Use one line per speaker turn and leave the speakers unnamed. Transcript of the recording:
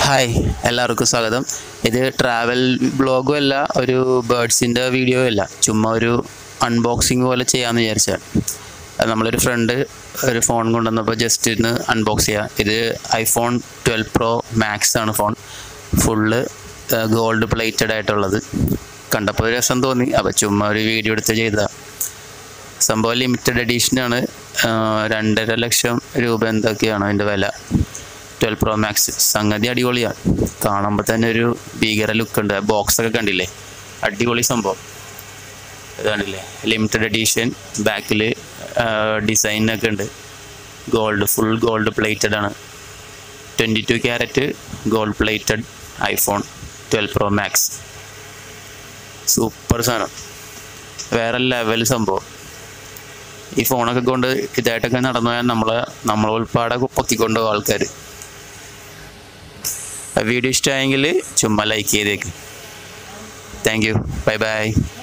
hi എല്ലാവർക്കും സ്വാഗതം ഇത് ട്രാവൽ ബ്ലോഗും അല്ല ഒരു ബേർഡ്സിൻ്റെ വീഡിയോ അല്ല ചുമ്മാ ഒരു അൺബോക്സിങ് പോലെ ചെയ്യാമെന്ന് വിചാരിച്ചാണ് അത് നമ്മളൊരു ഫ്രണ്ട് ഒരു ഫോൺ കൊണ്ടുവന്നപ്പോൾ ജസ്റ്റ് ഇന്ന് അൺബോക്സ് ചെയ്യാം ഇത് ഐഫോൺ ട്വൽവ് പ്രോ മാക്സ് ആണ് ഫോൺ ഫുള്ള് ഗോൾഡ് പ്ലേറ്റഡ് ആയിട്ടുള്ളത് കണ്ടപ്പോൾ ഒരു രസം തോന്നി അപ്പോൾ ചുമ്മാ ഒരു വീഡിയോ എടുത്ത് ചെയ്തതാണ് സംഭവം ലിമിറ്റഡ് എഡീഷനാണ് രണ്ടര ലക്ഷം രൂപ എന്തൊക്കെയാണ് അതിൻ്റെ വില ട്വൽവ് പ്രോ മാക്സ് സംഗതി അടിപൊളിയാണ് കാണുമ്പോൾ തന്നെ ഒരു ഭീകര ലുക്ക് ഉണ്ട് ബോക്സ് ഒക്കെ കണ്ടില്ലേ അടിപൊളി സംഭവം ഇത് കണ്ടില്ലേ ലിമിറ്റഡ് എഡീഷൻ ബാക്കിൽ ഡിസൈനൊക്കെ ഉണ്ട് ഗോൾഡ് ഫുൾ ഗോൾഡ് പ്ലേറ്റഡ് ആണ് twenty two carat gold plated iPhone twelve pro max super സാധനം വേറെ ലെവൽ സംഭവം ഈ ഫോണൊക്കെ കൊണ്ട് ഇതായിട്ടൊക്കെ നടന്നു പോയാൽ നമ്മളെ നമ്മളെ ഉൾപ്പാടെ പൊക്കിക്കൊണ്ടു ആൾക്കാർ വീഡിയോ ഇഷ്ടമായെങ്കിൽ ചുമ്മാ ലൈക്ക് ചെയ്തേക്ക് താങ്ക് യു ബൈ ബൈ